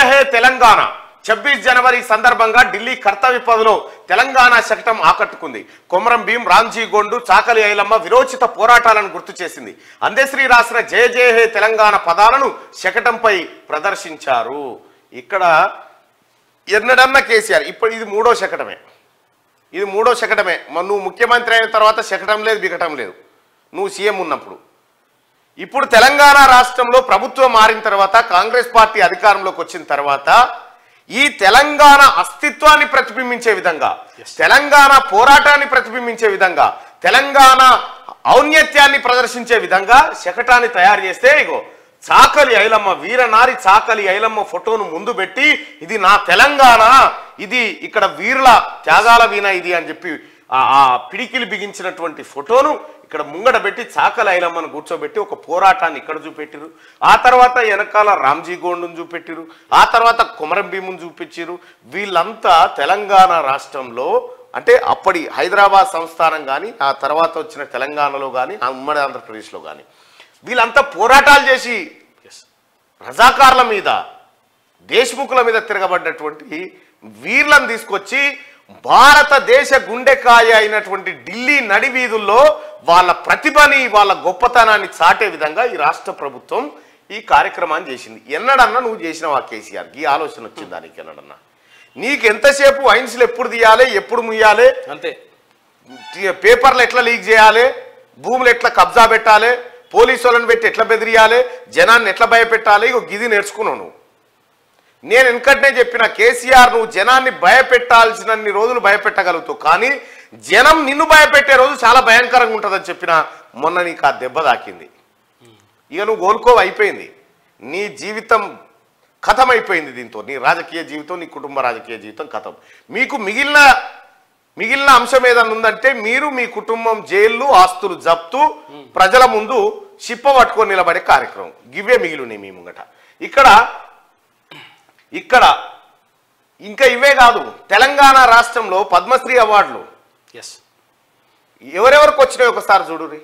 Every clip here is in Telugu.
హే తెలంగాణ ఛబ్బీస్ జనవరి సందర్భంగా ఢిల్లీ కర్తవ్య పదలో తెలంగాణ శకటం ఆకట్టుకుంది కొమరం భీం రామ్జీ గొండు చాకలి ఐలమ్మ విరోచిత పోరాటాలను గుర్తు చేసింది అందశ్రీ రాసిన జయ జయ హే తెలంగాణ పదాలను శకటంపై ప్రదర్శించారు ఇక్కడ ఎన్నడన్న కేసీఆర్ ఇప్పుడు ఇది మూడో శకటమే ఇది మూడో శకటమే మరి నువ్వు ముఖ్యమంత్రి అయిన తర్వాత శకటం లేదు బికటం లేదు నువ్వు సీఎం ఉన్నప్పుడు ఇప్పుడు తెలంగాణ రాష్ట్రంలో ప్రభుత్వం మారిన తర్వాత కాంగ్రెస్ పార్టీ అధికారంలోకి వచ్చిన తర్వాత ఈ తెలంగాణ అస్తిత్వాన్ని ప్రతిబింబించే విధంగా తెలంగాణ పోరాటాన్ని ప్రతిబింబించే విధంగా తెలంగాణ ఔన్నత్యాన్ని ప్రదర్శించే విధంగా శకటాన్ని తయారు చేస్తే ఇగో చాకలి ఐలమ్మ వీరనారి చాకలి ఐలమ్మ ఫోటోను ముందు పెట్టి ఇది నా తెలంగాణ ఇది ఇక్కడ వీరుల త్యాగాల వీణ ఇది అని చెప్పి ఆ- ఆ పిడికిలి బిగించినటువంటి ఫోటోను ఇక్కడ ముంగడ పెట్టి చాకలి ఐలమ్మను కూర్చోబెట్టి ఒక పోరాటాన్ని ఇక్కడ చూపెట్టిరు ఆ తర్వాత వెనకాల రామ్జీ గోండును చూపెట్టిరు ఆ తర్వాత కుమరం భీమును చూపించిరు వీళ్ళంతా తెలంగాణ రాష్ట్రంలో అంటే అప్పటి హైదరాబాద్ సంస్థానం కానీ ఆ తర్వాత వచ్చిన తెలంగాణలో కానీ ఆ ఉమ్మడి ఆంధ్రప్రదేశ్లో కానీ వీళ్ళంతా పోరాటాలు చేసి రజాకార్ల మీద దేశముఖుల మీద తిరగబడ్డటువంటి వీర్లను తీసుకొచ్చి భారతదేశ గుండెకాయ అయినటువంటి ఢిల్లీ నడి వీధుల్లో వాళ్ళ ప్రతిభని వాళ్ళ గొప్పతనాన్ని చాటే విధంగా ఈ రాష్ట్ర ప్రభుత్వం ఈ కార్యక్రమాన్ని చేసింది ఎన్నడన్నా నువ్వు చేసినావు ఆ కేసీఆర్ ఈ ఆలోచన వచ్చిందా నీకు ఎన్నడన్నా నీకు ఎంతసేపు ఐన్స్లు ఎప్పుడు తీయాలి ఎప్పుడు ముయ్యాలి అంతే టీ- పేపర్లు ఎట్లా లీక్ చేయాలి భూములు ఎట్లా కబ్జా పెట్టాలి పోలీసు వాళ్ళని పెట్టి ఎట్లా బెదిరియాలి జనాన్ని ఎట్లా భయపెట్టాలి ఇగో గిది నేర్చుకున్నావు నువ్వు నేను వెనకటనే చెప్పిన కేసీఆర్ నువ్వు జనాన్ని భయపెట్టాల్సినన్ని రోజులు భయపెట్టగలుగుతావు కానీ జనం నిన్ను భయపెట్టే రోజు చాలా భయంకరంగా ఉంటుందని చెప్పిన మొన్న నీకు ఆ దెబ్బ తాకింది ఇక నువ్వు కోలుకోవు అయిపోయింది నీ జీవితం కథం అయిపోయింది దీంతో నీ రాజకీయ జీవితం నీ కుటుంబ రాజకీయ జీవితం కథం మీకు మిగిలిన మిగిలిన అంశం ఏదన్నా ఉందంటే మీరు మీ కుటుంబం జైళ్ళు ఆస్తులు జప్తు ప్రజల ముందు చిప్ప పట్టుకొని నిలబడే కార్యక్రమం గివే మిగిలినాయి మీ ముంగట ఇక్కడ ఇక్కడ ఇంకా ఇవే కాదు తెలంగాణ రాష్ట్రంలో పద్మశ్రీ అవార్డులు ఎస్ ఎవరెవరికి వచ్చినాయి ఒకసారి చూడురి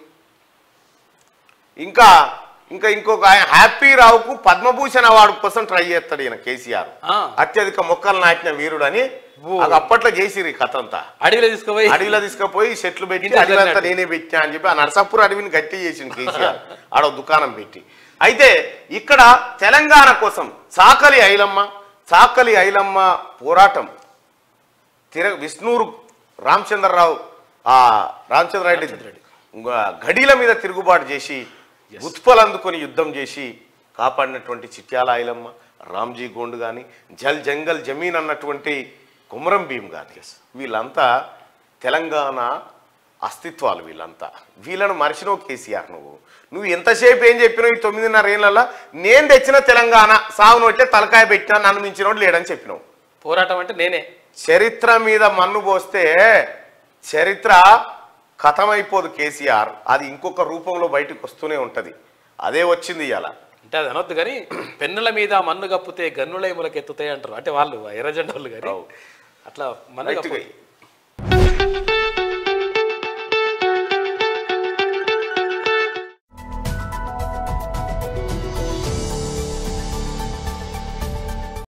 ఇంకా ఇంకా ఇంకొక ఆయన హ్యాపీ రావుకు పద్మభూషణ్ అవార్డు కోసం ట్రై చేస్తాడు ఈయన కేసీఆర్ ఆ. అత్యధిక మొక్కలు నాటిన వీరుడు అని ఓ. అది అప్పట్లో చేసిరు ఈ కథ అంతా అడవిలో తీసుకుపోయి అడవిలో తీసుకుపోయి చెట్లు పెట్టి ఇంత అడవి అంతా జరిగినట్టు. నేనే పెట్టినా అని చెప్పి ఆ నరసాపూర్ అడవిని గట్టి చేసిండు కేసీఆర్ ఆడ ఒక దుకాణం పెట్టి అయితే ఇక్కడ తెలంగాణ కోసం చాకలి ఐలమ్మ చాకలి ఐలమ్మ పోరాటం తిర విష్ణూరు రామచంద్రరావు ఆ రామచంద్రారెడ్డి గడీల మీద తిరుగుబాటు చేసి ఉత్పలు అందుకొని యుద్ధం చేసి కాపాడినటువంటి చిట్యాల ఐలమ్మ రామ్జీ గోండ్ కానీ జల్ జంగల్ జమీన్ అన్నటువంటి కుమరం భీం కానీ వీళ్ళంతా తెలంగాణ అస్తిత్వాలు వీళ్ళంతా వీళ్ళను మరిచినవు కేసీఆర్ నువ్వు నువ్వు ఎంతసేపు ఏం చెప్పినావు ఈ తొమ్మిదిన్నర ఏళ్ళలో నేను తెచ్చిన తెలంగాణ సాగు నోట్లే తలకాయ పెట్టినా నన్ను మించినోడు లేడని చెప్పినావు పోరాటం అంటే నేనే చరిత్ర మీద మన్ను పోస్తే చరిత్ర కథమైపోదు కేసీఆర్ అది ఇంకొక రూపంలో బయటకు వస్తూనే ఉంటది అదే వచ్చింది ఇవాళ అంటే అది అనొద్దు కానీ పెన్నుల మీద మన్ను కప్పితే గన్నులై ములకెత్తుతాయి అంటారు అంటే వాళ్ళు ఎర్రజెండా వాళ్ళు కానీ అవు. అట్లా మన్ను రైట్ కప్పు గా.